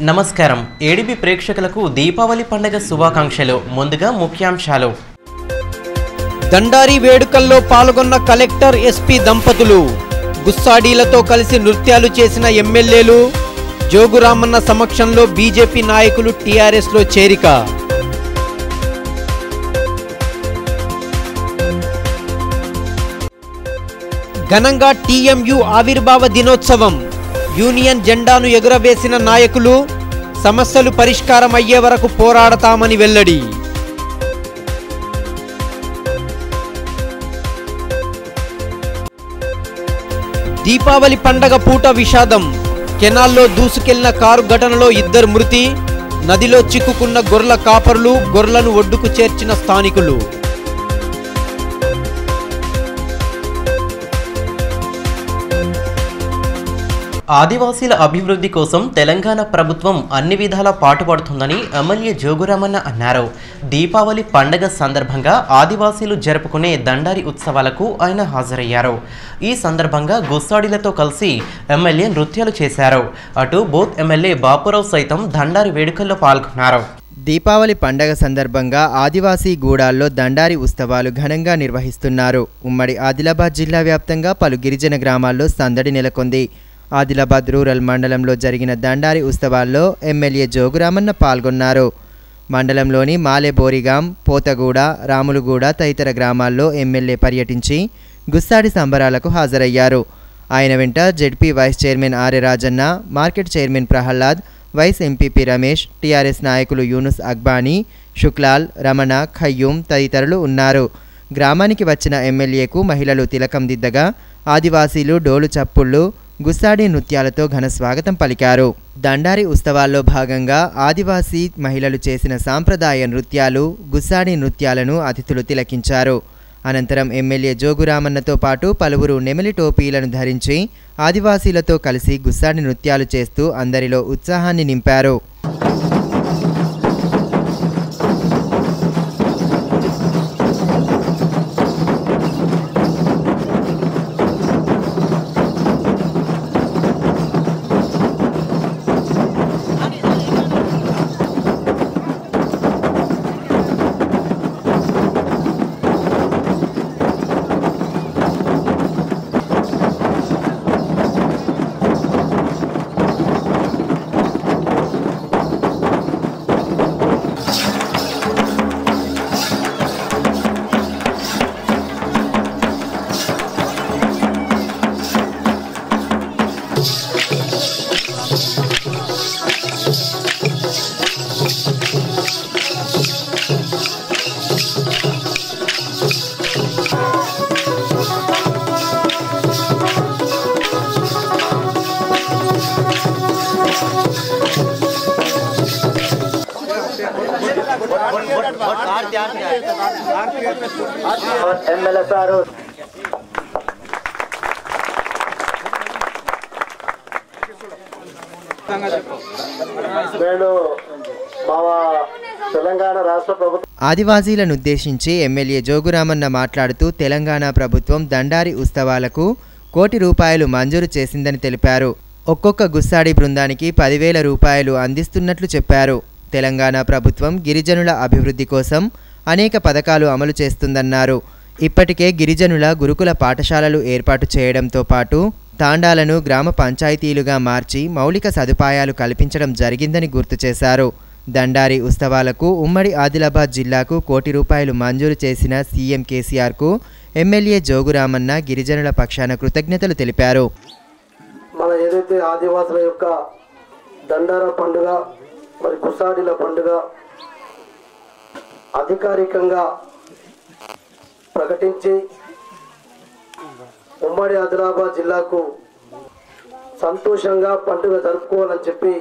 నమస్కారం ఏడిబి ప్రేక్షకులకు దీపావళి పండుగ శుభాకాంక్షలు ముందుగా ముఖ్యాంశాలు దండారి వేడుకల్లో పాల్గొన్న కలెక్టర్ ఎస్పీ దంపతులు గుస్సాడీలతో కలిసి నృత్యాలు చేసిన ఎమ్మెల్యేలు జోగురామన్న సమక్షంలో బీజేపీ నాయకులు టీఆర్ఎస్లో చేరిక ఘనంగా టీఎంయు ఆవిర్భావ దినోత్సవం యూనియన్ జెండాను ఎగురవేసిన నాయకులు సమస్యలు పరిష్కారం అయ్యే వరకు పోరాడతామని వెల్లడి దీపావళి పండగ పూట విషాదం కెనాల్లో దూసుకెళ్లిన కారు ఘటనలో ఇద్దరు మృతి నదిలో చిక్కుకున్న గొర్రెల కాపరులు గొర్రెలను ఒడ్డుకు చేర్చిన స్థానికులు ఆదివాసీల అభివృద్ధి కోసం తెలంగాణ ప్రభుత్వం అన్ని విధాలా పాటుపడుతుందని ఎమ్మెల్యే జోగురామన్న అన్నారు దీపావళి పండగ సందర్భంగా ఆదివాసీలు జరుపుకునే దండారి ఉత్సవాలకు ఆయన హాజరయ్యారు ఈ సందర్భంగా గుస్సాడీలతో కలిసి ఎమ్మెల్యే నృత్యాలు చేశారు అటు బోత్ ఎమ్మెల్యే బాపురావు సైతం దండారి వేడుకల్లో పాల్గొన్నారు దీపావళి పండగ సందర్భంగా ఆదివాసీ గూడాల్లో దండారి ఉత్సవాలు ఘనంగా నిర్వహిస్తున్నారు ఉమ్మడి ఆదిలాబాద్ జిల్లా వ్యాప్తంగా పలు గిరిజన గ్రామాల్లో సందడి నెలకొంది ఆదిలాబాద్ రూరల్ మండలంలో జరిగిన దండారి ఉత్సవాల్లో ఎమ్మెల్యే జోగురామన్న పాల్గొన్నారు మండలంలోని మాలే బోరిగాం పోతగూడ రాములుగూడ తదితర గ్రామాల్లో ఎమ్మెల్యే పర్యటించి గుస్సాడి సంబరాలకు హాజరయ్యారు ఆయన వెంట ZP vice chairman Arya Rajanna market chairman Prahlad vice MPP Ramesh TRS నాయకులు యూనుస్ అక్బానీ శుక్లాల్ రమణ ఖయ్యూం తదితరులు ఉన్నారు గ్రామానికి వచ్చిన ఎమ్మెల్యేకు మహిళలు తిలకం దిద్దగా ఆదివాసీలు డోలు చప్పుళ్ళు గుస్సాడి నృత్యాలతో ఘన స్వాగతం పలికారు దండారి ఉత్సవాల్లో భాగంగా ఆదివాసీ మహిళలు చేసిన సాంప్రదాయ నృత్యాలు గుస్సాడి నృత్యాలను అతిథులు తిలకించారు అనంతరం ఎమ్మెల్యే జోగురామన్నతో పాటు పలువురు నెమిలి టోపీలను ధరించి ఆదివాసీలతో కలిసి గుస్సాడి నృత్యాలు చేస్తూ అందరిలో ఉత్సాహాన్ని నింపారు ఎమ్మెల్యే సారు నేను మా తెలంగాణ రాష్ట్ర ప్రభుత్వం ఆదివాసీలను ఉద్దేశించి ఎమ్మెల్యే జోగురామన్న మాట్లాడుతూ తెలంగాణ ప్రభుత్వం దండారి ఉత్సవాలకు కోటి రూపాయలు మంజూరు చేసిందని తెలిపారు ఒక్కొక్క గుస్సాడి బృందానికి పదివేల రూపాయలు అందిస్తున్నట్లు చెప్పారు తెలంగాణ ప్రభుత్వం గిరిజనుల అభివృద్ధి కోసం అనేక పథకాలు అమలు చేస్తుందన్నారు ఇప్పటికే గిరిజనుల గురుకుల పాఠశాలలు ఏర్పాటు చేయడంతో పాటు తాండాలను గ్రామ పంచాయతీలుగా మార్చి మౌలిక సదుపాయాలు కల్పించడం జరిగిందని గుర్తు చేశారు దండారి ఉత్సవాలకు ఉమ్మడి ఆదిలాబాద్ జిల్లాకు కోటి రూపాయలు మంజూరు చేసిన సీఎం కేసీఆర్కు ఎమ్మెల్యే జోగురామన్న గిరిజనుల పక్షాన కృతజ్ఞతలు తెలిపారు మన ఏదైతే ఆదివాసుల యొక్క దండార పండుగ మరి గుసాడిల పండుగ అధికారికంగా ప్రకటించి ఉమ్మడి ఆదిలాబాద్ జిల్లాకు సంతోషంగా పండుగ జరుపుకోవాలని చెప్పి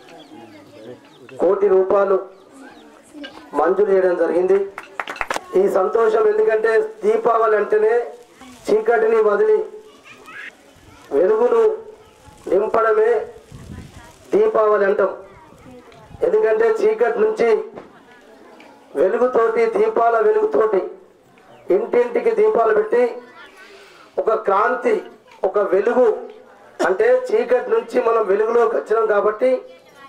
కోటి రూపాయలు మంజూరు చేయడం జరిగింది ఈ సంతోషం ఎందుకంటే దీపావళి అంటేనే చీకటిని వదిలి వెలుగును నింపడమే దీపావళి అంటాం ఎందుకంటే చీకటి నుంచి వెలుగుతోటి దీపాల వెలుగుతోటి ఇంటింటికి దీపాలు పెట్టి ఒక క్రాంతి ఒక వెలుగు అంటే చీకటి నుంచి మనం వెలుగులోకి వచ్చినాం కాబట్టి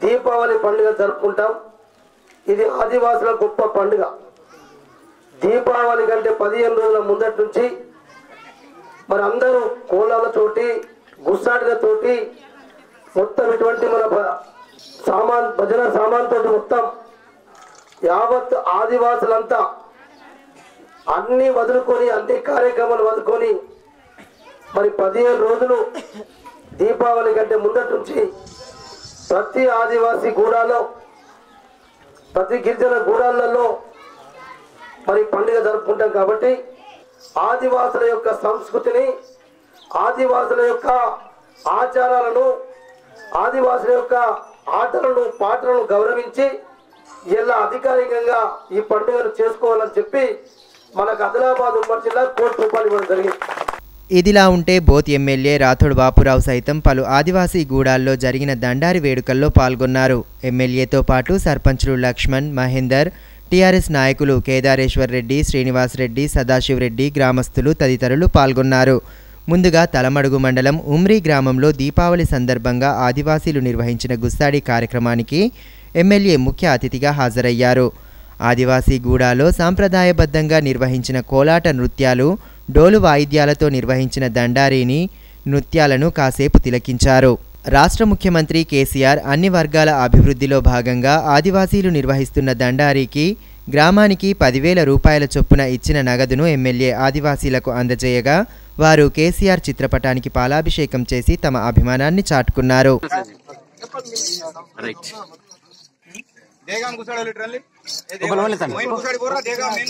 దీపావళి పండుగ జరుపుకుంటాం ఇది ఆదివాసుల గొప్ప పండుగ దీపావళి కంటే పదిహేను రోజుల ముందటి నుంచి మరి అందరూ కోలాలతోటి గుస్సాడులతోటి మొత్తం ఇటువంటి మన భ- సామాన్ భజన సామాన్ తోటి మొత్తం యావత్ ఆదివాసులంతా అన్ని వదులుకొని అన్ని కార్యక్రమాలు వదులుకొని మరి పదిహేను రోజులు దీపావళి కంటే ముందటి నుంచి ప్రతి ఆదివాసీ గూడాలో ప్రతి గిరిజన గూడాలలో మరి పండుగ జరుపుకుంటాం కాబట్టి ఆదివాసుల యొక్క సంస్కృతిని ఆదివాసుల యొక్క ఆచారాలను ఆదివాసుల యొక్క ఆటలను పాటలను గౌరవించి ఇలా అధికారికంగా ఈ పండుగను చేసుకోవాలని చెప్పి మనకు ఆదిలాబాద్ ఉమ్మడి జిల్లా కోటి రూపాయలు ఇవ్వడం జరిగింది ఇదిలా ఉంటే బోత్ ఎమ్మెల్యే రాథోడ్ బాపురావు సైతం పలు ఆదివాసీ గూడాల్లో జరిగిన దండారి వేడుకల్లో పాల్గొన్నారు ఎమ్మెల్యేతో పాటు సర్పంచులు లక్ష్మణ్ మహేందర్ టీఆర్ఎస్ నాయకులు కేదారేశ్వర్ రెడ్డి శ్రీనివాస్ రెడ్డి సదాశివ్ రెడ్డి గ్రామస్తులు తదితరులు పాల్గొన్నారు ముందుగా తలమడుగు మండలం ఉమ్రీ గ్రామంలో దీపావళి సందర్భంగా ఆదివాసీలు నిర్వహించిన గుస్సాడి కార్యక్రమానికి ఎమ్మెల్యే ముఖ్య అతిథిగా హాజరయ్యారు ఆదివాసీ గూడాలో సాంప్రదాయబద్ధంగా నిర్వహించిన కోలాట నృత్యాలు డోలు వాయిద్యాలతో నిర్వహించిన దండారీని నృత్యాలను కాసేపు తిలకించారు రాష్ట్ర ముఖ్యమంత్రి కేసీఆర్ అన్ని వర్గాల అభివృద్ధిలో భాగంగా ఆదివాసీలు నిర్వహిస్తున్న దండారీకి గ్రామానికి పదివేల రూపాయల చొప్పున ఇచ్చిన నగదును ఎమ్మెల్యే ఆదివాసీలకు అందజేయగా వారు కేసీఆర్ చిత్రపటానికి పాలాభిషేకం చేసి తమ అభిమానాన్ని చాటుకున్నారు देगाम घुसाडा लिटरली मोइन घुसाडी बोरा देगाम मेन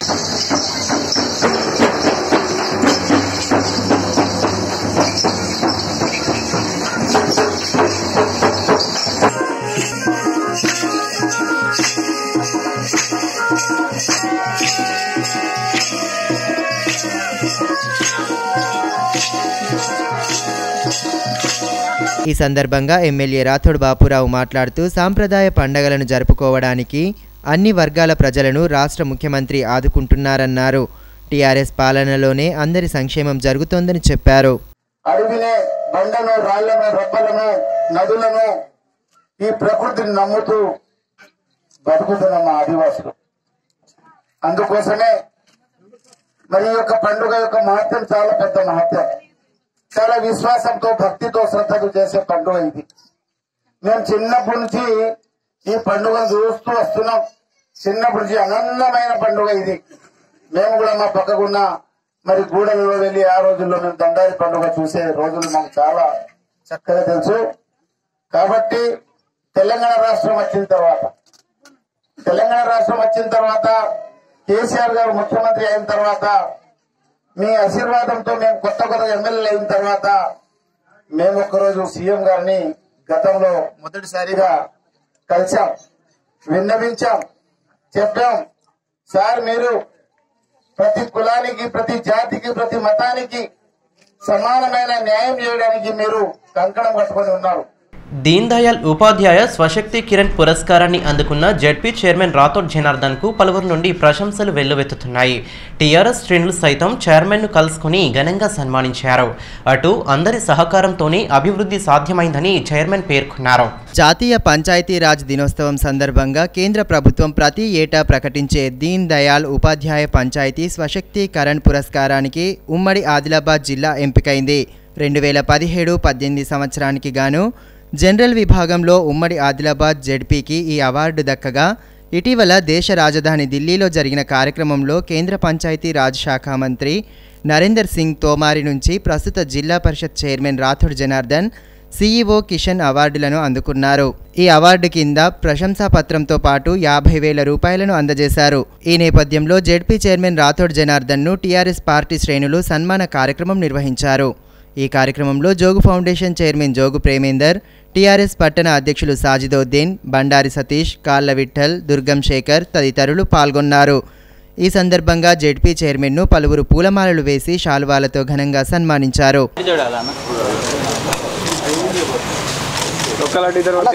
ఈ సందర్భంగా ఎమ్మెల్యే రాథోడ్ బాపురావు మాట్లాడుతూ సాంప్రదాయ పండగలను జరుపుకోవడానికి అన్ని వర్గాల ప్రజలను రాష్ట్ర ముఖ్యమంత్రి ఆదుకుంటున్నారన్నారు టీఆర్ఎస్ పాలనలోనే అందరి సంక్షేమం జరుగుతోందని చెప్పారు అడవిని బండను రాళ్లను రప్పలను నదులను ఈ ప్రకృతిని నమ్ముతూ బతుకుతున్న మా ఆదివాసులు అందుకోసమే మరి ఈ యొక్క పండుగ యొక్క మహత్యం చాలా పెద్ద మహత్యం చాలా విశ్వాసంతో భక్తితో శ్రద్ధతో చేసే పండుగ ఇది మేము చిన్నప్పటి నుంచి ఈ పండుగను చూస్తూ వస్తున్నాం చిన్నప్పటి నుంచి ఆనందమైన పండుగ ఇది మేము కూడా మా పక్కకున్న మరి గూడెలలో వెళ్ళి ఆ రోజుల్లో మేము దండారి పండుగ చూసే రోజులు మాకు చాలా చక్కగా తెలుసు కాబట్టి తెలంగాణ రాష్ట్రం వచ్చిన తర్వాత తెలంగాణ రాష్ట్రం వచ్చిన తర్వాత కేసీఆర్ గారు ముఖ్యమంత్రి అయిన తర్వాత మీ ఆశీర్వాదంతో మేము కొత్త కొత్త ఎమ్మెల్యేలు అయిన తర్వాత మేము ఒక్కరోజు సీఎం గారిని గతంలో మొదటిసారిగా కలిసాం విన్నవించాం చెప్పాం సార్ మీరు ప్రతి కులానికి ప్రతి జాతికి ప్రతి మతానికి సమానమైన న్యాయం చేయడానికి మీరు కంకణం కట్టుకొని ఉన్నారు దీన్ దయాళ్ ఉపాధ్యాయ స్వశక్తి కిరణ్ పురస్కారాన్ని అందుకున్న జడ్పీ చైర్మన్ రాథోడ్ జనార్దన్ కు పలువురు నుండి ప్రశంసలు వెల్లువెత్తుతున్నాయి టీఆర్ఎస్ శ్రేణులు సైతం చైర్మన్ ను కలుసుకుని ఘనంగా సన్మానించారు అటు అందరి సహకారంతోనే అభివృద్ధి సాధ్యమైందని చైర్మన్ పేర్కొన్నారు జాతీయ పంచాయతీరాజ్ దినోత్సవం సందర్భంగా కేంద్ర ప్రభుత్వం ప్రతి ఏటా ప్రకటించే దీన్ దయాళ్ ఉపాధ్యాయ పంచాయతీ స్వశక్తీకరణ్ పురస్కారానికి ఉమ్మడి ఆదిలాబాద్ జిల్లా ఎంపికైంది రెండు వేల పదిహేడు పద్దెనిమిది సంవత్సరానికి గాను జనరల్ విభాగంలో ఉమ్మడి ఆదిలాబాద్ జెడ్పీకి ఈ అవార్డు దక్కగా ఇటీవల దేశ రాజధాని ఢిల్లీలో జరిగిన కార్యక్రమంలో కేంద్ర పంచాయతీ రాజ్ శాఖ మంత్రి నరేందర్ సింగ్ తోమారి నుంచి ప్రస్తుత జిల్లా పరిషత్ చైర్మన్ రాథోడ్ జనార్దన్ సీఈఓ కిషన్ అవార్డులను అందుకున్నారు ఈ అవార్డు కింద ప్రశంసా పత్రంతో పాటు యాభై వేల రూపాయలను అందజేశారు ఈ నేపథ్యంలో జెడ్పీ చైర్మన్ రాథోడ్ జనార్దన్ను టీఆర్ఎస్ పార్టీ శ్రేణులు సన్మాన కార్యక్రమం నిర్వహించారు ఈ కార్యక్రమంలో Jogu foundation chairman Jogu Premender TRS పట్టణ అధ్యక్షులు సాజిదోద్దీన్ బండారి సతీష్ కాళ్ళ విఠల్ దుర్గం శేఖర్ తదితరులు పాల్గొన్నారు ఈ సందర్భంగా జెడ్పీ చైర్మన్ను పలువురు పూలమాలలు వేసి శాలువాలతో ఘనంగా సన్మానించారు ఒక్కలాంటి ఇద్దరు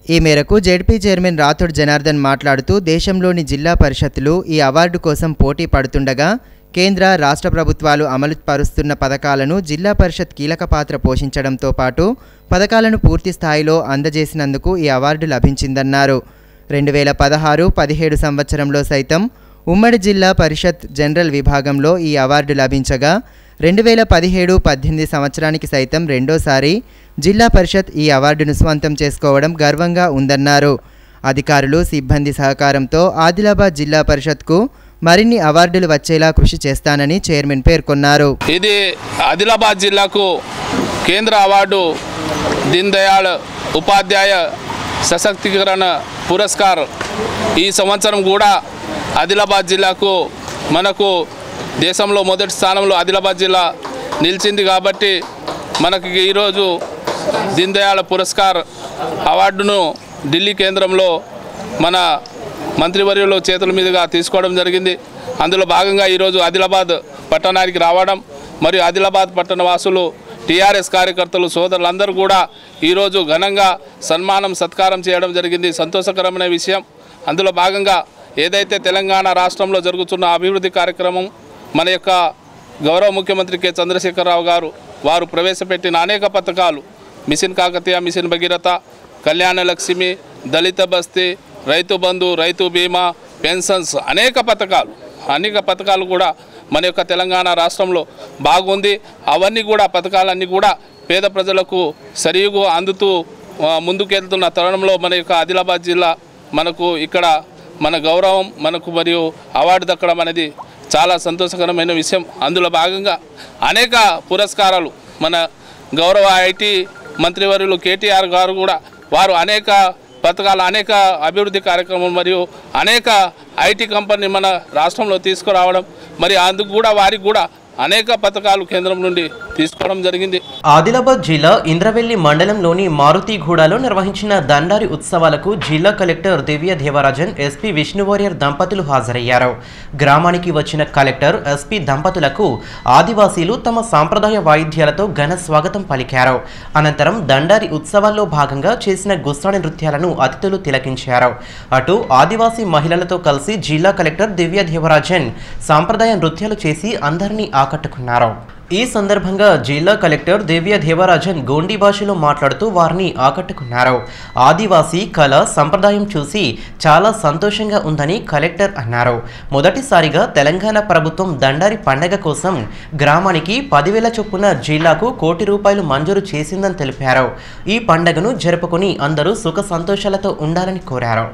ఈ మేరకు జెడ్పీ చైర్మన్ రాథోడ్ జనార్దన్ మాట్లాడుతూ దేశంలోని జిల్లా పరిషత్తులు ఈ అవార్డు కోసం పోటీ పడుతుండగా కేంద్ర రాష్ట్ర ప్రభుత్వాలు అమలు పరుస్తున్న పథకాలను జిల్లా పరిషత్ కీలక పాత్ర పోషించడంతో పాటు పథకాలను పూర్తి స్థాయిలో అందజేసినందుకు ఈ అవార్డు లభించిందన్నారు రెండు వేల పదహారు పదిహేడు సంవత్సరంలో సైతం ఉమ్మడి జిల్లా పరిషత్ జనరల్ విభాగంలో ఈ అవార్డు లభించగా రెండు వేల పదిహేడు పద్దెనిమిది సంవత్సరానికి సైతం రెండోసారి జిల్లా పరిషత్ ఈ అవార్డును స్వంతం చేసుకోవడం గర్వంగా ఉందన్నారు అధికారులు సిబ్బంది సహకారంతో ఆదిలాబాద్ జిల్లా పరిషత్కు మరిన్ని అవార్డులు వచ్చేలా కృషి చేస్తానని చైర్మన్ పేర్కొన్నారు ఇది ఆదిలాబాద్ జిల్లాకు కేంద్ర అవార్డు దీన్ దయాళ్ ఉపాధ్యాయ సశక్తీకరణ పురస్కార్ ఈ సంవత్సరం కూడా ఆదిలాబాద్ జిల్లాకు మనకు దేశంలో మొదటి స్థానంలో ఆదిలాబాద్ జిల్లా నిలిచింది కాబట్టి మనకి ఈరోజు దీన్ దయాళ్ పురస్కార్ అవార్డును ఢిల్లీ కేంద్రంలో మన మంత్రివర్యులు చేతుల మీదుగా తీసుకోవడం జరిగింది అందులో భాగంగా ఈరోజు ఆదిలాబాద్ పట్టణానికి రావడం మరియు ఆదిలాబాద్ పట్టణ వాసులు టీఆర్ఎస్ కార్యకర్తలు సోదరులందరూ కూడా ఈరోజు ఘనంగా సన్మానం సత్కారం చేయడం జరిగింది సంతోషకరమైన విషయం అందులో భాగంగా ఏదైతే తెలంగాణ రాష్ట్రంలో జరుగుతున్న అభివృద్ధి కార్యక్రమం మన యొక్క గౌరవ ముఖ్యమంత్రి కె చంద్రశేఖరరావు గారు వారు ప్రవేశపెట్టిన అనేక పథకాలు మిషన్ కాకతీయ మిషన్ భగీరథ కళ్యాణ లక్ష్మి దళిత బస్తీ రైతు బంధు రైతు బీమా పెన్షన్స్ అనేక పథకాలు అనేక పథకాలు కూడా మన యొక్క తెలంగాణ రాష్ట్రంలో బాగుంది అవన్నీ కూడా పథకాలన్నీ కూడా పేద ప్రజలకు సరిగా అందుతూ ఆ, ముందుకెళ్తున్న తరుణంలో మన యొక్క ఆదిలాబాద్ జిల్లా మనకు ఇక్కడ మన గౌరవం మనకు మరియు అవార్డు దక్కడం అనేది చాలా సంతోషకరమైన విషయం అందులో భాగంగా అనేక పురస్కారాలు మన గౌరవ ఐటీ మంత్రివర్యులు కేటీఆర్ గారు కూడా వారు అనేక పథకాలు అనేక అభివృద్ధి కార్యక్రమాలు మరియు అనేక ఐటీ కంపెనీ మన రాష్ట్రంలో తీసుకురావడం మరి అందుకు కూడా వారికి కూడా అనేక పథకాలు కేంద్రం నుండి తీసుకోవడం జరిగింది ఆదిలాబాద్ జిల్లా ఇంద్రవెల్లి మండలంలోని మారుతిగూడలో నిర్వహించిన దండారి ఉత్సవాలకు జిల్లా కలెక్టర్ దివ్య దేవరాజన్ ఎస్పీ విష్ణువారియర్ దంపతులు హాజరయ్యారు గ్రామానికి వచ్చిన కలెక్టర్ ఎస్పీ దంపతులకు ఆదివాసీలు తమ సాంప్రదాయ వాయిద్యాలతో ఘన స్వాగతం పలికారు అనంతరం దండారి ఉత్సవాల్లో భాగంగా చేసిన గుస్తాడి నృత్యాలను అతిథులు తిలకించారు అటు ఆదివాసీ మహిళలతో కలిసి జిల్లా కలెక్టర్ దివ్య దేవరాజన్ సాంప్రదాయ నృత్యాలు చేసి అందరినీ ఆకట్టుకున్నారు ఈ సందర్భంగా జిల్లా కలెక్టర్ దివ్య దేవరాజన్ గోండి భాషలో మాట్లాడుతూ వారిని ఆకట్టుకున్నారు ఆదివాసీ కళ సంప్రదాయం చూసి చాలా సంతోషంగా ఉందని కలెక్టర్ అన్నారు మొదటిసారిగా తెలంగాణ ప్రభుత్వం దండారి పండగ కోసం గ్రామానికి పదివేల చొప్పున జిల్లాకు కోటి రూపాయలు మంజూరు చేసిందని తెలిపారు ఈ పండగను జరుపుకుని అందరూ సుఖ సంతోషాలతో ఉండాలని కోరారు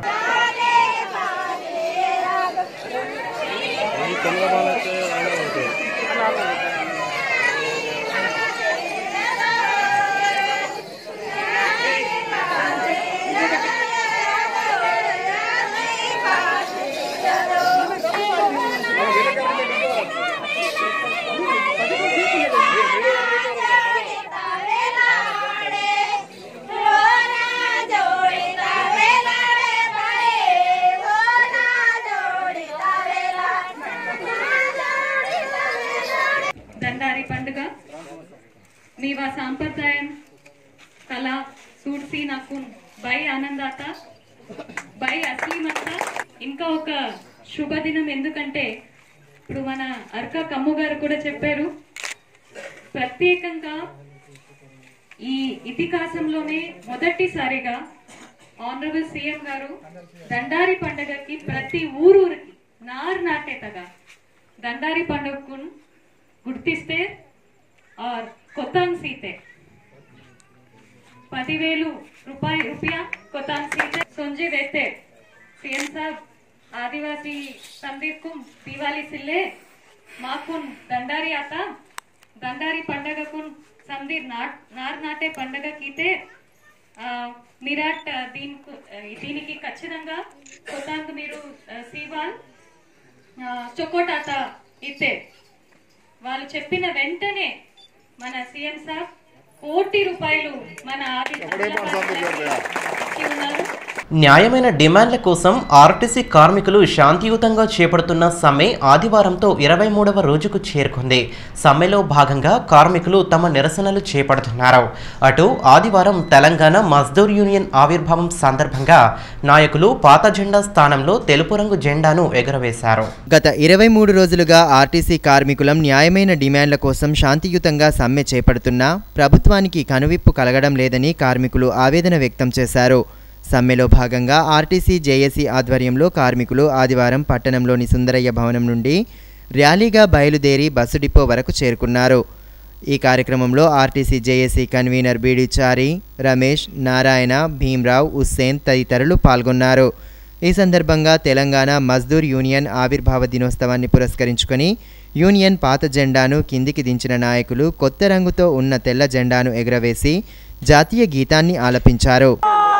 దండారి పండుగ మీవా సాంప్రదాయం కళ సూడ్సి నాకు బై ఆనందాత బై అస్లీమత్త ఇంకా ఒక శుభదినం ఎందుకంటే ఇప్పుడు మన అర్క కమ్ము గారు కూడా చెప్పారు ప్రత్యేకంగా ఈ ఇతిహాసంలోనే మొదటిసారిగా ఆనరబుల్ సీఎం గారు దండారి పండుగకి ప్రతి ఊరూరికి నారు నాటేతగా దండారి పండుగకు గుర్తిస్తే ఆర్ కొత్తాంగ్ సీతే పదివేలు రూపాయి రూపాయ కొత్తాంగ్ సీతే సొంజి వేతే సీఎం సాబ్ ఆదివాसी संदीप को दिवाली सिल्ले మాకున్ దండారి ఆత దండారి పండగకున్ సందీర్ నాట్ నార్ నాటే పండగ కీతే ఆ, మిరాట్ ఆ, దీనికి ఆ, దీనికి ఖచ్చితంగా కొత్తాంగ్ మీరు ఆ, సీవాల్ చొకోటాట ఇతే వాళ్ళు చెప్పిన వెంటనే మన సీఎం సార్ కోటి రూపాయలు మన ఆది- ఆదిలాబాద్ జిల్లాకి ఇచ్చి ఉన్నారు న్యాయమైన డిమాండ్ల కోసం ఆర్టీసీ కార్మికులు శాంతియుతంగా చేపడుతున్న సమ్మె ఆదివారంతో ఇరవై మూడవ రోజుకు చేరుకుంది సమ్మెలో భాగంగా కార్మికులు తమ నిరసనలు చేపడుతున్నారు అటు ఆదివారం తెలంగాణ మజ్దూర్ యూనియన్ ఆవిర్భావం సందర్భంగా నాయకులు పాత జెండా స్థానంలో తెలుపు రంగు జెండాను ఎగురవేశారు గత ఇరవై మూడు రోజులుగా ఆర్టీసీ కార్మికులం న్యాయమైన డిమాండ్ల కోసం శాంతియుతంగా సమ్మె చేపడుతున్నా ప్రభుత్వానికి కనువిప్పు కలగడం లేదని కార్మికులు ఆవేదన వ్యక్తం చేశారు సమ్మెలో భాగంగా ఆర్టీసీ జేఏసీ ఆధ్వర్యంలో కార్మికులు ఆదివారం పట్టణంలోని సుందరయ్య భవనం నుండి ర్యాలీగా బయలుదేరి బస్సు డిపో వరకు చేరుకున్నారు ఈ కార్యక్రమంలో ఆర్టీసీ జేఏసీ కన్వీనర్ బీడి చారి రమేష్ నారాయణ భీమ్రావ్ హుస్సేన్ తదితరులు పాల్గొన్నారు ఈ సందర్భంగా తెలంగాణ మజ్దూర్ యూనియన్ ఆవిర్భావ దినోత్సవాన్ని పురస్కరించుకొని యూనియన్ పాత జెండాను కిందికి దించిన నాయకులు కొత్త రంగుతో ఉన్న తెల్ల జెండాను ఎగురవేసి జాతీయ గీతాన్ని ఆలపించారు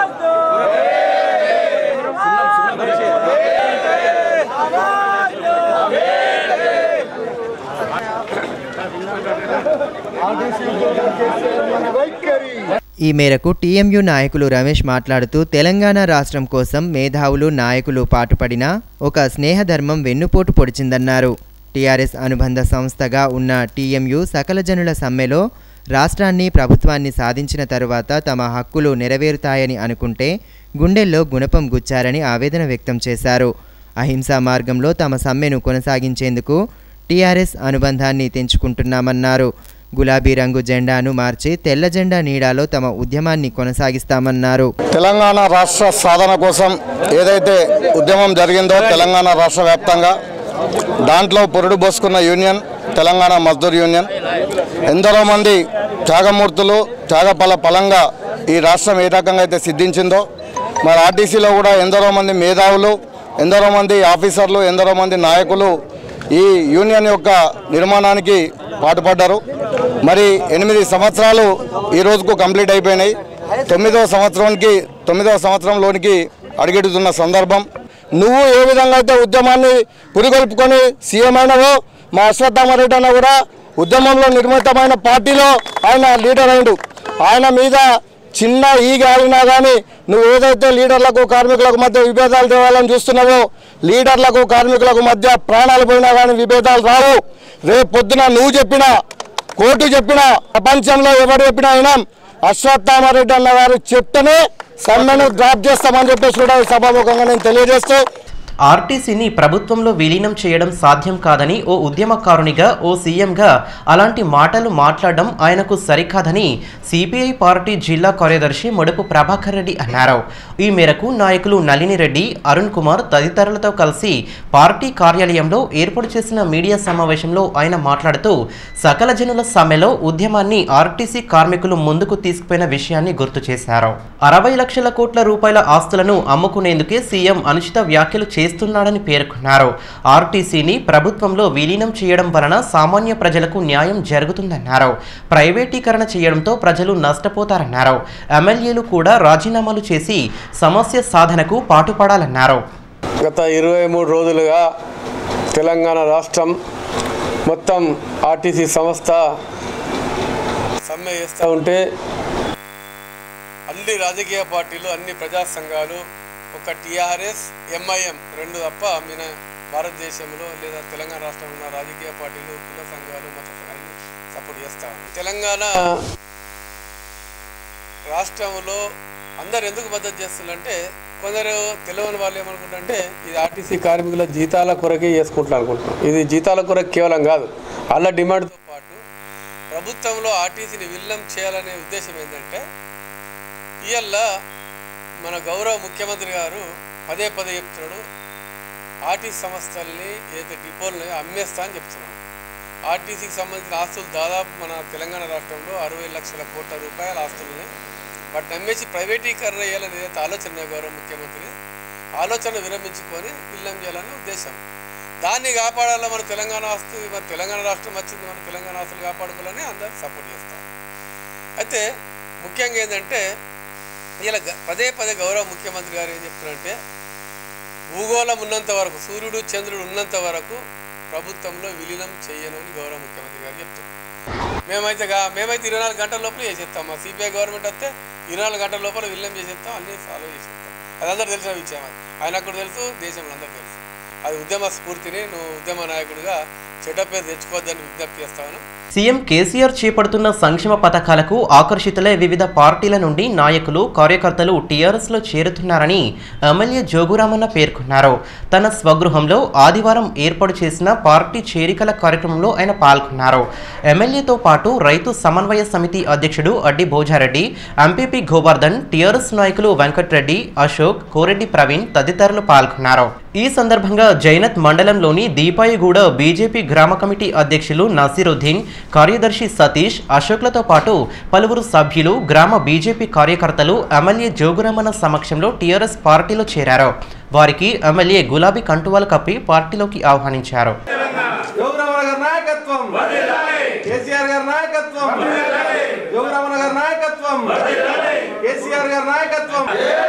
ఈ మేరకు టీఎంయు నాయకులు రమేష్ మాట్లాడుతూ తెలంగాణ రాష్ట్రం కోసం మేధావులు నాయకులు పాటుపడిన ఒక స్నేహధర్మం వెన్నుపోటు పొడిచిందన్నారు టీఆర్ఎస్ అనుబంధ సంస్థగా ఉన్న టీఎంయు సకల జనుల సమ్మెలో రాష్ట్రాన్ని ప్రభుత్వాన్ని సాధించిన తరువాత తమ హక్కులు నెరవేరుతాయని అనుకుంటే గుండెల్లో గుణపం గుచ్చారని ఆవేదన వ్యక్తం చేశారు అహింసా మార్గంలో తమ సమ్మెను కొనసాగించేందుకు టీఆర్ఎస్ అనుబంధాన్ని తెంచుకుంటున్నామన్నారు గులాబీ రంగు జెండాను మార్చి తెల్ల జెండా నీడాలో తమ ఉద్యమాన్ని కొనసాగిస్తామన్నారు తెలంగాణ రాష్ట్ర సాధన కోసం ఏదైతే ఉద్యమం జరిగిందో తెలంగాణ రాష్ట్ర వ్యాప్తంగా దాంట్లో పురుడు పోసుకున్న యూనియన్ తెలంగాణ మజ్దూర్ యూనియన్ ఎందరో మంది త్యాగమూర్తులు త్యాగఫల ఫలంగా ఈ రాష్ట్రం ఏ రకంగా అయితే సిద్ధించిందో మరి ఆర్టీసీలో కూడా ఎందరో మంది మేధావులు ఎందరో మంది ఆఫీసర్లు ఎందరో మంది నాయకులు ఈ యూనియన్ యొక్క నిర్మాణానికి పాటుపడ్డారు మరి ఎనిమిది సంవత్సరాలు ఈ రోజుకు కంప్లీట్ అయిపోయినాయి తొమ్మిదవ సంవత్సరానికి తొమ్మిదవ సంవత్సరంలోనికి అడుగెడుతున్న సందర్భం నువ్వు ఏ విధంగా అయితే ఉద్యమాన్ని పురిగొల్పుకొని సీఎం అయినవో మా అశ్వత్థామరెడ్డి అన్న కూడా ఉద్యమంలో నిర్మితమైన పార్టీలో ఆయన లీడర్ అయిండు ఆయన మీద చిన్న ఈగ ఆడినా కానీ నువ్వు ఏదైతే లీడర్లకు కార్మికులకు మధ్య విభేదాలు తేవాలని చూస్తున్నావో లీడర్లకు కార్మికులకు మధ్య ప్రాణాలు పోయినా కానీ విభేదాలు రావు రేపు పొద్దున నువ్వు చెప్పినా కోర్టు చెప్పినా ప్రపంచంలో ఎవరు చెప్పినా అయినా అశ్వత్థామరెడ్డి అన్న గారు చెప్తేనే సమ్మెను డ్రాప్ చేస్తామని చెప్పేసి కూడా ఈ సభాముఖంగా నేను తెలియజేస్తూ ఆర్టీసీని ప్రభుత్వంలో విలీనం చేయడం సాధ్యం కాదని ఓ ఉద్యమకారునిగా ఓ సీఎంగా అలాంటి మాటలు మాట్లాడడం ఆయనకు సరికాదని సిపిఐ పార్టీ జిల్లా కార్యదర్శి ముడుపు ప్రభాకర్ రెడ్డి అన్నారు ఈ మేరకు నాయకులు నళిని రెడ్డి అరుణ్ కుమార్ తదితరులతో కలిసి పార్టీ కార్యాలయంలో ఏర్పాటు చేసిన మీడియా సమావేశంలో ఆయన మాట్లాడుతూ సకల జనుల సమ్మెలో ఉద్యమాన్ని ఆర్టీసీ కార్మికులు ముందుకు తీసుకుపోయిన విషయాన్ని గుర్తు చేశారు అరవై లక్షల కోట్ల రూపాయల ఆస్తులను అమ్ముకునేందుకే సీఎం అనుచిత వ్యాఖ్యలు చేస్తున్నాడని పేర్కొన్నారు ఆర్టీసీని ప్రభుత్వంలో విలీనం చేయడం వలన సామాన్య ప్రజలకు న్యాయం జరుగుతుందన్నారు ప్రైవేటీకరణ చేయడంతో ప్రజలు నష్టపోతారన్నారు ఎమ్మెల్యేలు కూడా రాజీనామాలు చేసి సమస్య సాధనకు పాటుపడాలన్నారు గత ఇరవై మూడు రోజులుగా తెలంగాణ రాష్ట్రం మొత్తం ఆర్టీసీ సంస్థ సమ్మె చేస్తూ ఉంటే అన్ని రాజకీయ పార్టీలు అన్ని ప్రజా సంఘాలు ఒక టీఆర్ఎస్ ఎంఐఎం రెండు తప్ప మన భారతదేశంలో లేదా తెలంగాణ రాష్ట్రంలో ఉన్న రాజకీయ పార్టీలు కుల సంఘాలు మత సంఘాలు సపోర్ట్ చేస్తా ఉన్నాయి. తెలంగాణ రాష్ట్రంలో అందరు ఎందుకు మద్దతు చేస్తున్నారంటే కొందరు తెలియని వాళ్ళు ఏమనుకుంటారంటే ఇది ఆర్టీసీ కార్మికుల జీతాల కొరకే చేసుకుంటున్నారు అనుకుంటున్నాం ఇది జీతాల కొరకు కేవలం కాదు వాళ్ళ డిమాండ్తో పాటు ప్రభుత్వంలో ఆర్టీసీని విల్లం చేయాలనే ఉద్దేశం ఏంటంటే ఇవాళ మన గౌరవ ముఖ్యమంత్రి గారు పదే పదే చెప్తున్నాడు ఆర్టీసీ సంస్థల్ని ఏదైతే డిపోలని అమ్మేస్తా అని చెప్తున్నాడు ఆర్టీసీకి సంబంధించిన ఆస్తులు దాదాపు మన తెలంగాణ రాష్ట్రంలో అరవై లక్షల కోట్ల రూపాయల ఆస్తులున్నాయి వాటిని అమ్మేసి ప్రైవేటీకరణ చేయాలని ఏదైతే ఆలోచన ఉందో గౌరవ ముఖ్యమంత్రి ఆలోచన విరమించుకొని విల్లం చేయాలనే ఉద్దేశం దాన్ని కాపాడాలి మన తెలంగాణ ఆస్తు మన తెలంగాణ రాష్ట్రం వచ్చింది మన తెలంగాణ ఆస్తులు కాపాడుకోవాలని అందరూ సపోర్ట్ చేస్తాం అయితే ముఖ్యంగా ఏంటంటే ఇలా గ- పదే పదే గౌరవ ముఖ్యమంత్రి గారు ఏం చెప్తున్నారంటే భూగోళం ఉన్నంత వరకు సూర్యుడు చంద్రుడు ఉన్నంత వరకు ప్రభుత్వంలో విలీనం చేయను అని గౌరవ ముఖ్యమంత్రి గారు చెప్తున్నారు మేమైతే గా- మేమైతే ఇరవై నాలుగు గంటల లోపల చేసేస్తాం మా సిపిఐ గవర్నమెంట్ వస్తే ఇరవై నాలుగు గంటల లోపల విలీనం చేసేస్తాం అన్నీ సాల్వ్ చేసేస్తాం అది అందరూ తెలిసిన విషయం అది ఆయనకు కూడా తెలుసు దేశంలో అందరికీ తెలుసు అది ఉద్యమ స్ఫూర్తిని నువ్వు ఉద్యమ నాయకుడిగా చెడ్డ పేరు తెచ్చుకోవద్దని విజ్ఞప్తి చేస్తాను సీఎం కేసీఆర్ చేపడుతున్న సంక్షేమ పథకాలకు ఆకర్షితులై వివిధ పార్టీల నుండి నాయకులు కార్యకర్తలు టీఆర్ఎస్లో చేరుతున్నారని ఎమ్మెల్యే జోగురామన్న పేర్కొన్నారు తన స్వగృహంలో ఆదివారం ఏర్పాటు చేసిన పార్టీ చేరికల కార్యక్రమంలో ఆయన పాల్గొన్నారు ఎమ్మెల్యేతో పాటు రైతు సమన్వయ సమితి అధ్యక్షుడు అడ్డి భోజారెడ్డి ఎంపీపీ గోవర్ధన్ టీఆర్ఎస్ నాయకులు వెంకట్రెడ్డి అశోక్ కోరెడ్డి ప్రవీణ్ తదితరులు పాల్గొన్నారు ఈ సందర్భంగా జైనత్ మండలంలోని దీపాయిగూడ బీజేపీ గ్రామ కమిటీ అధ్యక్షులు నసీరుద్దీన్ కార్యదర్శి సతీష్ అశోక్లతో పాటు పలువురు సభ్యులు గ్రామ బీజేపీ కార్యకర్తలు ఎమ్మెల్యే జోగురామన్న సమక్షంలో టీఆర్ఎస్ పార్టీలో చేరారు వారికి ఎమ్మెల్యే గులాబీ కంటువాలు కప్పి పార్టీలోకి ఆహ్వానించారు యోగరామన్ గారి నాయకత్వం కేసీఆర్ గారి నాయకత్వం యోగరామన్ గారి నాయకత్వం కేసీఆర్ గారి నాయకత్వం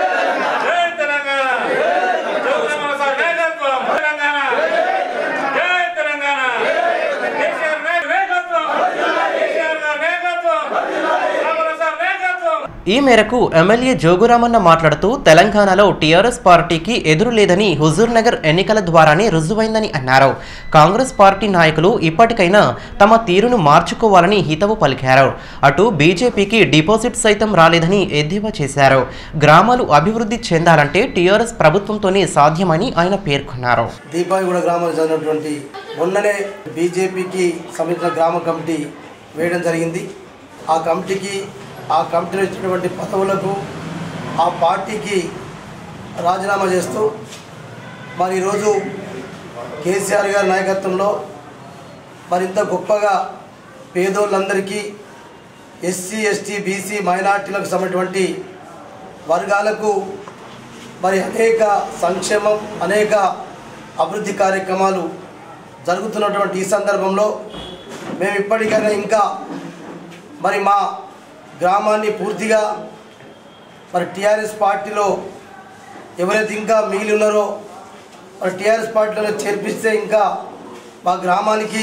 ఈ మేరకు ఎమ్మెల్యే జోగురామన్న మాట్లాడుతూ తెలంగాణలో టీఆర్ఎస్ పార్టీకి ఎదురు లేదని హుజూర్ నగర్ ఎన్నికల ద్వారానే రుజువైందని అన్నారు కాంగ్రెస్ పార్టీ నాయకులు ఇప్పటికైనా తమ తీరును మార్చుకోవాలని హితవు పలికారు అటు బీజేపీకి డిపాజిట్ సైతం రాలేదని ఎద్దేవా చేశారు గ్రామాలు అభివృద్ధి చెందాలంటే టీఆర్ఎస్ ప్రభుత్వంతోనే సాధ్యమని ఆయన పేర్కొన్నారు దీపాయిగూడ గ్రామానికి చెందినటువంటి మొన్ననే బీజేపీకి సంబంధించిన గ్రామ కమిటీ వేయడం జరిగింది ఆ కమిటీకి ఆ కమిటీలో ఇచ్చినటువంటి పదవులకు ఆ పార్టీకి రాజీనామా చేస్తూ మరి ఈరోజు కేసీఆర్ గారి నాయకత్వంలో మరింత గొప్పగా పేదోళ్ళందరికీ ఎస్సీ ఎస్టీ బీసీ మైనార్టీలకు సంబంధించినటువంటి వర్గాలకు మరి అనేక సంక్షేమం అనేక అభివృద్ధి కార్యక్రమాలు జరుగుతున్నటువంటి ఈ సందర్భంలో మేము ఇప్పటికైనా ఇంకా మరి మా గ్రామాన్ని పూర్తిగా మరి టీఆర్ఎస్ పార్టీలో ఎవరైతే ఇంకా మిగిలి ఉన్నారో మరి టీఆర్ఎస్ పార్టీలో చేర్పిస్తే ఇంకా మా గ్రామానికి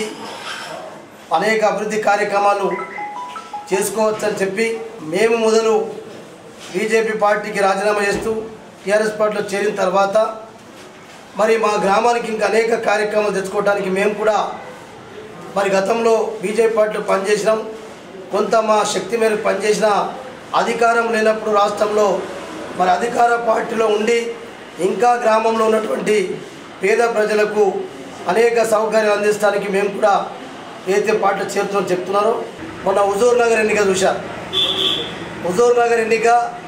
అనేక అభివృద్ధి కార్యక్రమాలు చేసుకోవచ్చని చెప్పి మేము మొదలు బీజేపీ పార్టీకి రాజీనామా చేస్తూ టీఆర్ఎస్ పార్టీలో చేరిన తర్వాత మరి మా గ్రామానికి ఇంకా అనేక కార్యక్రమాలు తెచ్చుకోవడానికి మేము కూడా మరి గతంలో బీజేపీ పార్టీలో పనిచేసినాం కొంత మా శక్తి మేరకు పనిచేసిన అధికారం లేనప్పుడు రాష్ట్రంలో మరి అధికార పార్టీలో ఉండి ఇంకా గ్రామంలో ఉన్నటువంటి పేద ప్రజలకు అనేక సౌకర్యాలు అందించడానికి మేము కూడా ఏదైతే పార్టీలో చేరుతున్నాం చెప్తున్నారో మొన్న హుజూర్ నగర్ ఎన్నిక చూశారు హుజూర్ నగర్ ఎన్నిక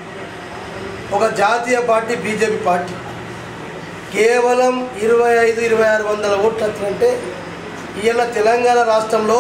ఒక జాతీయ పార్టీ బీజేపీ పార్టీ కేవలం ఇరవై ఐదు ఇరవై ఆరు వందల ఓట్లు వచ్చినంటే ఇవాళ తెలంగాణ రాష్ట్రంలో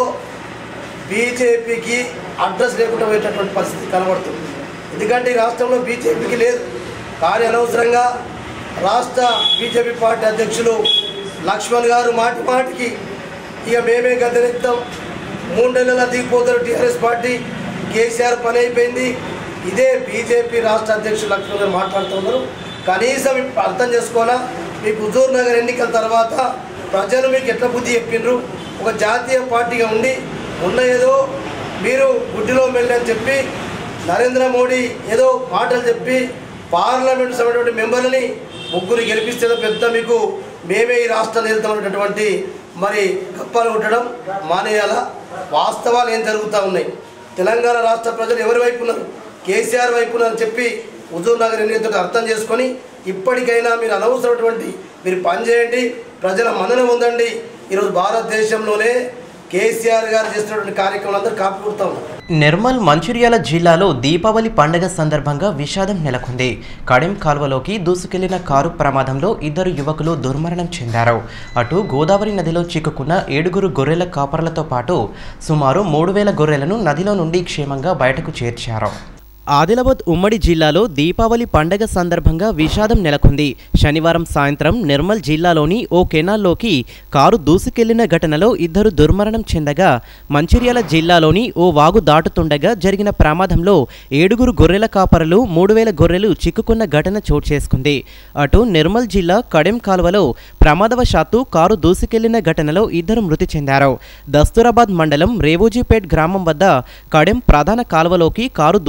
బీజేపీకి అడ్రస్ లేకుండా పోయేటటువంటి పరిస్థితి కనబడుతుంది ఎందుకంటే ఈ రాష్ట్రంలో బీజేపీకి లేదు కానీ అనవసరంగా రాష్ట్ర బీజేపీ పార్టీ అధ్యక్షులు లక్ష్మణ్ గారు మాటి మాటికి ఇక మేమే గద్దెనెత్తాం మూడు నెలల దిగిపోతారు టీఆర్ఎస్ పార్టీ కేసీఆర్ పని అయిపోయింది ఇదే బీజేపీ రాష్ట్ర అధ్యక్షులు లక్ష్మణ్ గారు మాట్లాడుతున్నారు కనీసం ఇప్పుడు అర్థం చేసుకోవాలా మీకు హుజూర్ నగర్ ఎన్నికల తర్వాత ప్రజలు మీకు ఎట్లా బుద్ధి చెప్పిండ్రు ఒక జాతీయ పార్టీగా ఉండి ఉన్న ఏదో మీరు గుడ్డిలో మెల్లి అని చెప్పి నరేంద్ర మోడీ ఏదో మాటలు చెప్పి పార్లమెంట్ సభ్యుటువంటి మెంబర్లని ముగ్గురు గెలిపిస్తే పెద్ద మీకు మేమే ఈ రాష్ట్రాన్ని వెళ్తామనేటటువంటి మరి గప్పాలు ఉండడం మానేయాల వాస్తవాలు ఏం జరుగుతూ ఉన్నాయి తెలంగాణ రాష్ట్ర ప్రజలు ఎవరి వైపు ఉన్నారు కేసీఆర్ వైపు ఉన్నారని చెప్పి హుజూర్ నగర్ ఎన్నికతో అర్థం చేసుకొని ఇప్పటికైనా మీరు అనవసరమైనటువంటి మీరు పనిచేయండి ప్రజల మన్నన పొందండి ఈరోజు భారతదేశంలోనే కేసీఆర్ గారు చేస్తున్నటువంటి కార్యక్రమాలు అందరూ కాపీ కొడుతూ ఉన్నారు నిర్మల్ మంచిర్యాల జిల్లాలో దీపావళి పండగ సందర్భంగా విషాదం నెలకొంది కడెం కాల్వలోకి దూసుకెళ్లిన కారు ప్రమాదంలో ఇద్దరు యువకులు దుర్మరణం చెందారు అటు గోదావరి నదిలో చిక్కుకున్న ఏడుగురు గొర్రెల కాపర్లతో పాటు సుమారు మూడు వేల గొర్రెలను నదిలో నుండి క్షేమంగా బయటకు చేర్చారు ఆదిలాబాద్ ఉమ్మడి జిల్లాలో దీపావళి పండగ సందర్భంగా విషాదం నెలకొంది శనివారం సాయంత్రం నిర్మల్ జిల్లాలోని ఓ కెనాల్లోకి కారు దూసుకెళ్లిన ఘటనలో ఇద్దరు దుర్మరణం చెందగా మంచిర్యాల జిల్లాలోని ఓ వాగు దాటుతుండగా జరిగిన ప్రమాదంలో ఏడుగురు గొర్రెల కాపరులు మూడు వేల గొర్రెలు చిక్కుకున్న ఘటన చోటు చేసుకుంది అటు నిర్మల్ జిల్లా కడెం కాలువలో ప్రమాదవశాత్తు కారు దూసుకెళ్లిన ఘటనలో ఇద్దరు మృతి చెందారు దస్తూరాబాద్ మండలం రేవోజీపేట్ గ్రామం వద్ద కడెం ప్రధాన కాలువలోకి కారు దూసుకెళ్లిన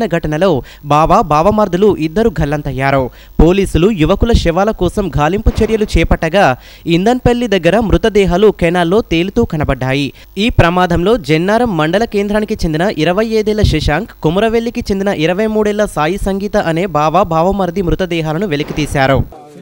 జరిగిన ఘటనలో బావ బావమర్దులు ఇద్దరు గల్లంతయ్యారు పోలీసులు యువకుల శవాల కోసం గాలింపు చర్యలు చేపట్టగా ఇందన్పల్లి దగ్గర మృతదేహాలు కెనాల్లో తేలుతూ కనబడ్డాయి ఈ ప్రమాదంలో జెన్నారం మండల కేంద్రానికి చెందిన ఇరవై ఐదేళ్ల శశాంక్ కుమరవెల్లికి చెందిన ఇరవై మూడేళ్ల సాయి సంగీత అనే బావ బావమరిది మృతదేహాలను వెలికితీశారు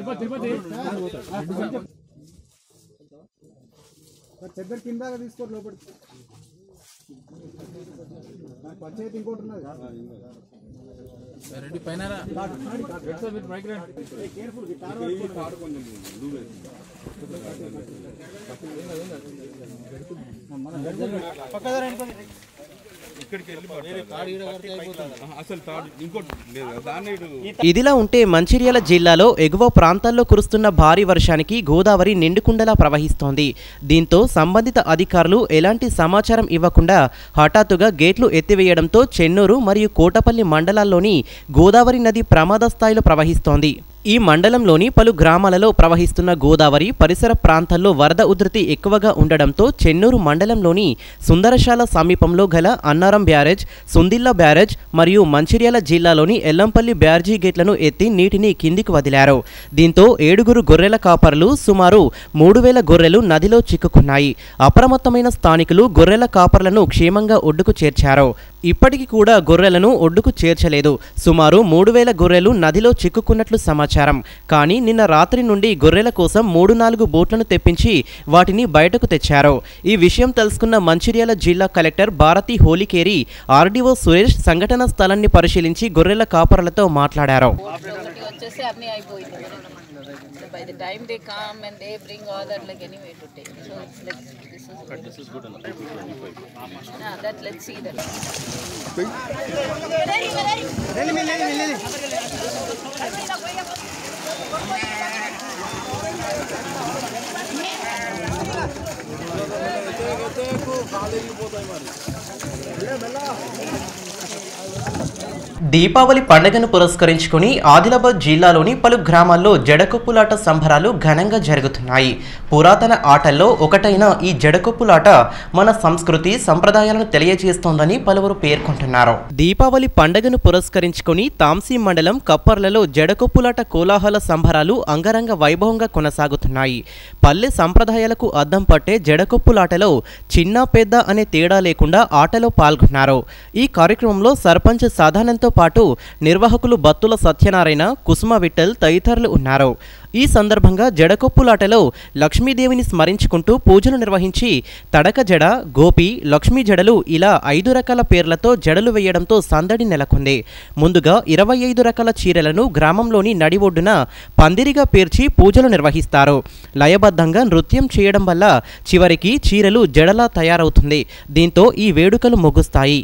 అసలు తాడు ఇంకోటి లేదు దాన్ని ఇటు ఇదిలా ఉంటే మంచిర్యాల జిల్లాలో ఎగువ ప్రాంతాల్లో కురుస్తున్న భారీ వర్షానికి గోదావరి నిండుకుండలా ప్రవహిస్తోంది దీంతో సంబంధిత అధికారులు ఎలాంటి సమాచారం ఇవ్వకుండా హఠాత్తుగా గేట్లు ఎత్తివేయడంతో చెన్నూరు మరియు కోటపల్లి మండలాల్లోని గోదావరి నది ప్రమాద స్థాయిలో ప్రవహిస్తోంది ఈ మండలంలోని పలు గ్రామాలలో ప్రవహిస్తున్న గోదావరి పరిసర ప్రాంతాల్లో వరద ఉధృతి ఎక్కువగా ఉండడంతో చెన్నూరు మండలంలోని సుందరశాల సమీపంలో గల అన్నారం బ్యారేజ్ సుందిల్ల బ్యారేజ్ మరియు మంచిర్యాల జిల్లాలోని ఎల్లంపల్లి బ్యారేజీ గేట్లను ఎత్తి నీటిని కిందికి వదిలారు దీంతో ఏడుగురు గొర్రెల కాపర్లు సుమారు మూడు వేల గొర్రెలు నదిలో చిక్కుకున్నాయి అప్రమత్తమైన స్థానికులు గొర్రెల కాపర్లను క్షేమంగా ఒడ్డుకు చేర్చారు ఇప్పటికి కూడా గొర్రెలను ఒడ్డుకు చేర్చలేదు సుమారు మూడు వేల గొర్రెలు నదిలో చిక్కుకున్నట్లు సమాచారం కానీ నిన్న రాత్రి నుండి గొర్రెల కోసం మూడు నాలుగు బోట్లను తెప్పించి వాటిని బయటకు తెచ్చారు ఈ విషయం తెలుసుకున్న మంచిర్యాల జిల్లా కలెక్టర్ భారతి హోలికేరి ఆర్డీఓ సురేష్ సంఘటన స్థలాన్ని పరిశీలించి గొర్రెల కాపరులతో మాట్లాడారు ఒకటి వచ్చేసి అన్నీ అయిపోయింది by the time they come and they bring all that like anyway to take so it's like this is good that let's see that Deepavali పండుగను పురస్కరించుకుని ఆదిలాబాద్ జిల్లాలోని పలు గ్రామాల్లో జడకొప్పులాట సంబరాలు ఘనంగా జరుగుతున్నాయి పురాతన ఆటల్లో ఒకటైన ఈ జడకొప్పులాట మన సంస్కృతి సంప్రదాయాలను తెలియజేస్తోందని పలువురు పేర్కొంటున్నారు దీపావళి పండుగను పురస్కరించుకుని తాంసీ మండలం కప్పర్లలో జడకొప్పులాట కోలాహల సంబరాలు అంగరంగ వైభవంగా కొనసాగుతున్నాయి పల్లె సంప్రదాయాలకు అద్దం పట్టే జడకొప్పులాటలో చిన్న పెద్ద అనే తేడా లేకుండా ఆటలో పాల్గొన్నారు ఈ కార్యక్రమంలో సర్పంచ్ సాధానంతో పాటు నిర్వాహకులు బత్తుల సత్యనారాయణ కుసుమ విఠల్ తదితరులు ఉన్నారు ఈ సందర్భంగా జడకొప్పులాటలో లక్ష్మీదేవిని స్మరించుకుంటూ పూజలు నిర్వహించి తడక జడ గోపి లక్ష్మీ జడలు ఇలా ఐదు రకాల పేర్లతో జడలు వేయడంతో సందడి నెలకొంది ముందుగా ఇరవై ఐదు రకాల చీరలను గ్రామంలోని నడి ఒడ్డున పందిరిగా పేర్చి పూజలు నిర్వహిస్తారు లయబద్ధంగా నృత్యం చేయడం వల్ల చివరికి చీరలు జడలా తయారవుతుంది దీంతో ఈ వేడుకలు ముగుస్తాయి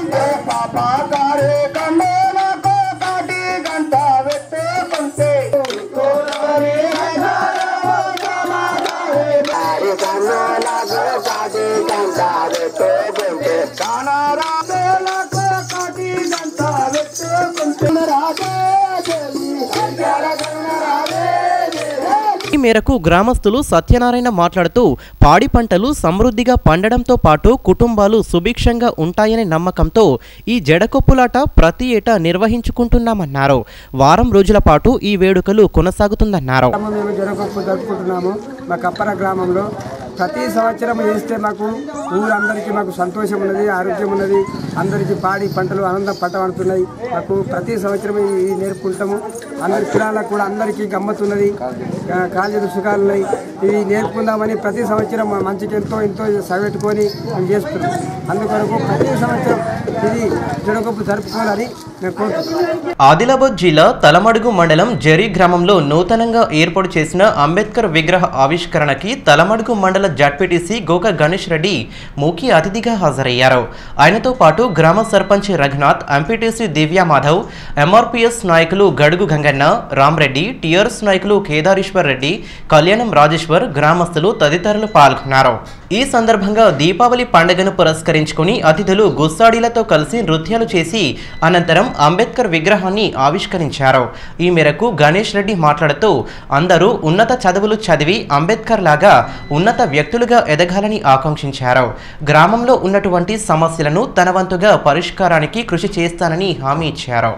ఈ మేరకు గ్రామస్తులు సత్యనారాయణ మాట్లాడుతూ పాడి పంటలు సమృద్ధిగా పండడంతో పాటు కుటుంబాలు సుభిక్షంగా ఉంటాయనే నమ్మకంతో ఈ జడకొప్పులాట ప్రతి ఏటా నిర్వహించుకుంటున్నామన్నారు వారం రోజుల పాటు ఈ వేడుకలు కొనసాగుతుందన్నారు మేము జరగొప్పు జరుపుకుంటున్నాము మా కప్పర గ్రామంలో ప్రతి సంవత్సరం చేస్తే మాకు ఊరందరికీ మాకు సంతోషం ఉన్నది ఆరోగ్యం ఉన్నది అందరికీ పాడి పంటలు ఆనందం పంట పండుతున్నాయి మాకు ప్రతి సంవత్సరం ఇది నేర్పుకుంటాము అందరి పిల్లలకు కూడా అందరికీ గమ్మత్తున్నది కా- కాలేజీ సుఖాలు ఉన్నాయి ఇవి నేర్పుకుందామని ప్రతి సంవత్సరం మా మంచికి ఎంతో ఎంతో సగపెట్టుకొని మేము చేస్తున్నాం అందుకొరకు ప్రతి సంవత్సరం ఇది జడగొప్పు జరుపుకోవాలని మేము కోరుతున్నాం ఆదిలాబాద్ జిల్లా తలమడుగు మండలం జరీ గ్రామంలో నూతనంగా ఏర్పాటు చేసిన అంబేద్కర్ విగ్రహ ఆవిష్కరణకి తలమడుగు మండల జడ్పీటీసీ గోక గణేష్ రెడ్డి ముఖ్య అతిథిగా హాజరయ్యారు ఆయనతో పాటు గ్రామ సర్పంచ్ రఘునాథ్ ఎంపీటీసీ దివ్యా మాధవ్ ఎంఆర్పీఎస్ నాయకులు గడుగు గంగన్న వెంకన్న రామ్రెడ్డి టీఆర్ఎస్ నాయకులు కేదారేశ్వర్ రెడ్డి కళ్యాణం రాజేశ్వర్ గ్రామస్తులు తదితరులు పాల్గొన్నారు ఈ సందర్భంగా దీపావళి పండుగను పురస్కరించుకుని అతిథులు గుస్సాడీలతో కలిసి నృత్యాలు చేసి అనంతరం అంబేద్కర్ విగ్రహాన్ని ఆవిష్కరించారు ఈ మేరకు గణేష్ రెడ్డి మాట్లాడుతూ అందరూ ఉన్నత చదువులు చదివి అంబేద్కర్ లాగా ఉన్నత వ్యక్తులుగా ఎదగాలని ఆకాంక్షించారు గ్రామంలో ఉన్నటువంటి సమస్యలను తన వంతుగా పరిష్కారానికి కృషి చేస్తానని హామీ ఇచ్చారు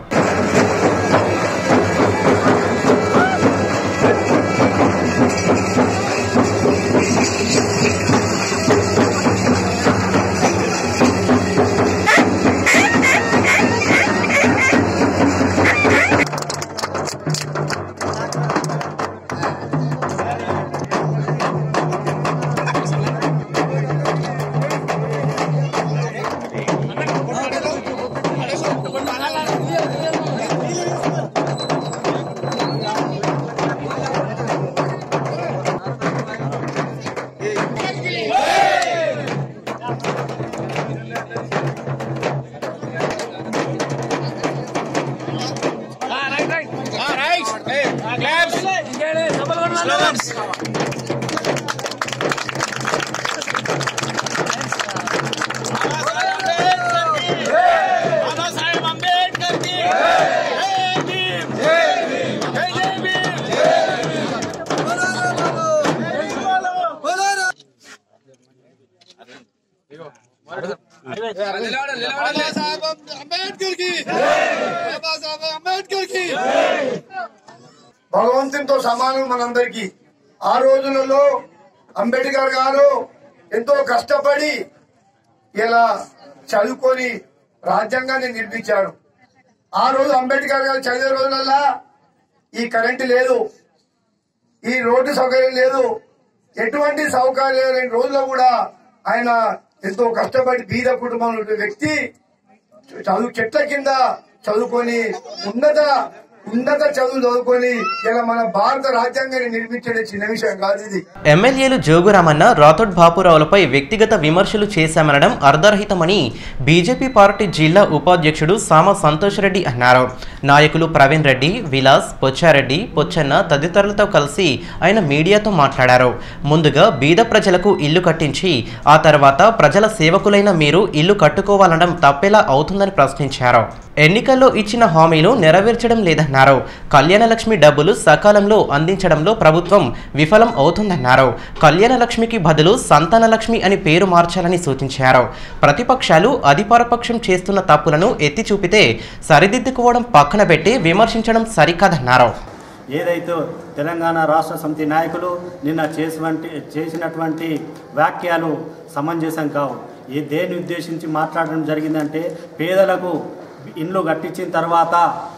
భగవంతునితో సమానం మనందరికీ ఆ రోజులలో అంబేద్కర్ గారు ఎంతో కష్టపడి ఇలా చదువుకొని రాజ్యాంగాన్ని నిర్మించారు ఆ రోజు అంబేద్కర్ గారు చదివే రోజులల్లా ఈ కరెంటు లేదు ఈ రోడ్డు సౌకర్యం లేదు ఎటువంటి సౌకర్యం లేని రోజుల్లో కూడా ఆయన ఎంతో కష్టపడి బీద కుటుంబంలో ఉన్న వ్యక్తి చదువు చెట్ల కింద చదువుకొని ఉన్నత ఉన్నత చదువు చదువుకొని ఇలా మన భారత రాజ్యాంగాన్ని నిర్మించే చిన్న విషయం కాదు ఇది ఎమ్మెల్యేలు జోగురామన్న రాథోడ్ బాపురావులపై వ్యక్తిగత విమర్శలు చేశామనడం అర్ధరహితమని బీజేపీ పార్టీ జిల్లా ఉపాధ్యక్షుడు సామ సంతోష్ రెడ్డి అన్నారు నాయకులు ప్రవీణ్ రెడ్డి విలాస్ పొచ్చారెడ్డి పొచ్చన్న తదితరులతో కలిసి ఆయన మీడియాతో మాట్లాడారు ముందుగా బీద ప్రజలకు ఇల్లు కట్టించి ఆ తర్వాత ప్రజల సేవకులైన మీరు ఇల్లు కట్టుకోవాలనడం తప్పేలా అవుతుందని ప్రశ్నించారు ఎన్నికల్లో ఇచ్చిన హామీలు నెరవేర్చడం లేదన్నారు కళ్యాణ లక్ష్మి డబ్బులు సకాలంలో అందించడంలో ప్రభుత్వం విఫలం అవుతుందన్నారు కళ్యాణ లక్ష్మికి బదులు సంతాన లక్ష్మి అని పేరు మార్చాలని సూచించారు ప్రతిపక్షాలు అధికారపక్షం చేస్తున్న తప్పులను ఎత్తి చూపితే సరిదిద్దుకోవడం పక్కన పెట్టి విమర్శించడం సరికాదన్నారు ఏదైతే తెలంగాణ రాష్ట్ర సమితి నాయకులు నిన్న చేసినటువంటి చేసినటువంటి వ్యాఖ్యలు సమంజసం కావు ఏ దేన్ని ఉద్దేశించి మాట్లాడడం జరిగిందంటే పేదలకు ఇండ్లు కట్టించిన తర్వాత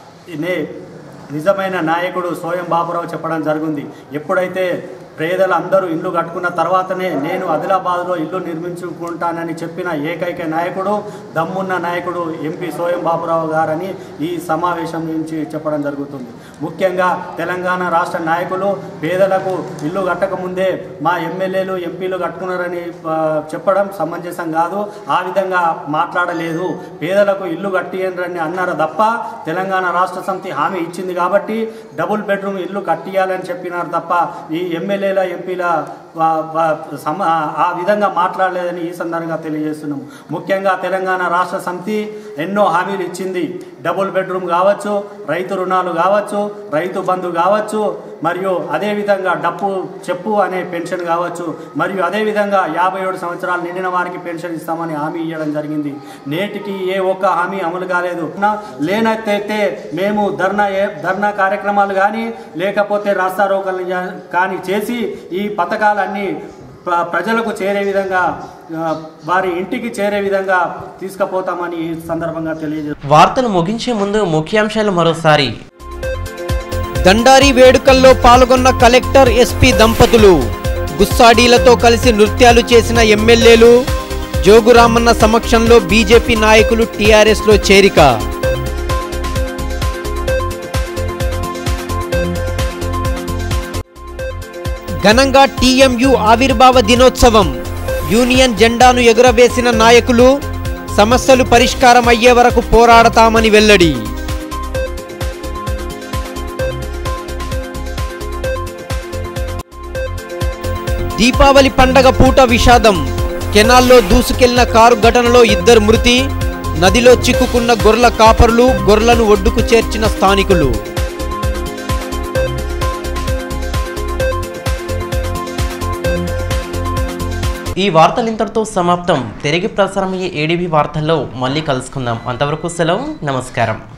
నే నిజమైన నాయకుడు సోయం బాబురావు చెప్పడం జరిగింది ఎప్పుడైతే పేదలు అందరూ ఇల్లు కట్టుకున్న తర్వాతనే నేను ఆదిలాబాద్లో ఇల్లు నిర్మించుకుంటానని చెప్పిన ఏకైక నాయకుడు దమ్మున్న నాయకుడు ఎంపీ సోయం బాబురావు గారని ఈ సమావేశం నుంచి చెప్పడం జరుగుతుంది ముఖ్యంగా తెలంగాణ రాష్ట్ర నాయకులు పేదలకు ఇల్లు కట్టకముందే మా ఎమ్మెల్యేలు ఎంపీలు కట్టుకున్నారని ఆ, చెప్పడం సమంజసం కాదు ఆ విధంగా మాట్లాడలేదు పేదలకు ఇల్లు కట్టియండి అన్నారు తప్ప తెలంగాణ రాష్ట్ర సమితి హామీ ఇచ్చింది కాబట్టి డబుల్ బెడ్రూమ్ ఇల్లు కట్టియాలని చెప్పినారు తప్ప ఈ ఎమ్మెల్యేల ఎంపీల వా- వా- సమ ఆ విధంగా మాట్లాడలేదని ఈ సందర్భంగా తెలియజేస్తున్నాం ముఖ్యంగా తెలంగాణ రాష్ట్ర సమితి ఎన్నో హామీలు ఇచ్చింది డబుల్ బెడ్రూమ్ కావచ్చు రైతు రుణాలు కావచ్చు రైతు బంధు కావచ్చు మరియు అదేవిధంగా డప్పు చెప్పు అనే పెన్షన్ కావచ్చు మరియు అదేవిధంగా యాభై ఏడు సంవత్సరాలు నిండిన వారికి పెన్షన్ ఇస్తామని హామీ ఇవ్వడం జరిగింది నేటికి ఏ ఒక్క హామీ అమలు కాలేదు నా- లేనట్టయితే మేము ధర్నా ఏ- ధర్నా కార్యక్రమాలు కానీ లేకపోతే రాస్తారోకలు కానీ చేసి ఈ పథకాలన్నీ ప్ర- ప్రజలకు చేరే విధంగా ఆ, వారి ఇంటికి చేరే విధంగా తీసుకుపోతామని ఈ సందర్భంగా తెలియజేస్తున్నాం వార్తలు ముగించే ముందు ముఖ్యాంశాలు మరోసారి దండారి వేడుకల్లో పాల్గొన్న కలెక్టర్ ఎస్పీ దంపతులు గుస్సాడీలతో కలిసి నృత్యాలు చేసిన ఎమ్మెల్యేలు జోగురామన్న సమక్షంలో బీజేపీ నాయకులు టీఆర్ఎస్లో చేరిక ఘనంగా టీఎంయు ఆవిర్భావ దినోత్సవం యూనియన్ జెండాను ఎగురవేసిన నాయకులు సమస్యలు పరిష్కారం అయ్యే వరకు పోరాడతామని వెల్లడి దీపావళి పండగ పూట విషాదం కెనాల్లో దూసుకెళ్లిన కారు ఘటనలో ఇద్దరు మృతి నదిలో చిక్కుకున్న గొర్రెల కాపరులు గొర్రెలను ఒడ్డుకు చేర్చిన స్థానికులు ఈ వార్తలు ఇంతటితో సమాప్తం తిరిగి ప్రసారమయ్యే ఏడీబీ వార్తల్లో మళ్ళీ కలుసుకుందాం అంతవరకు సెలవు నమస్కారం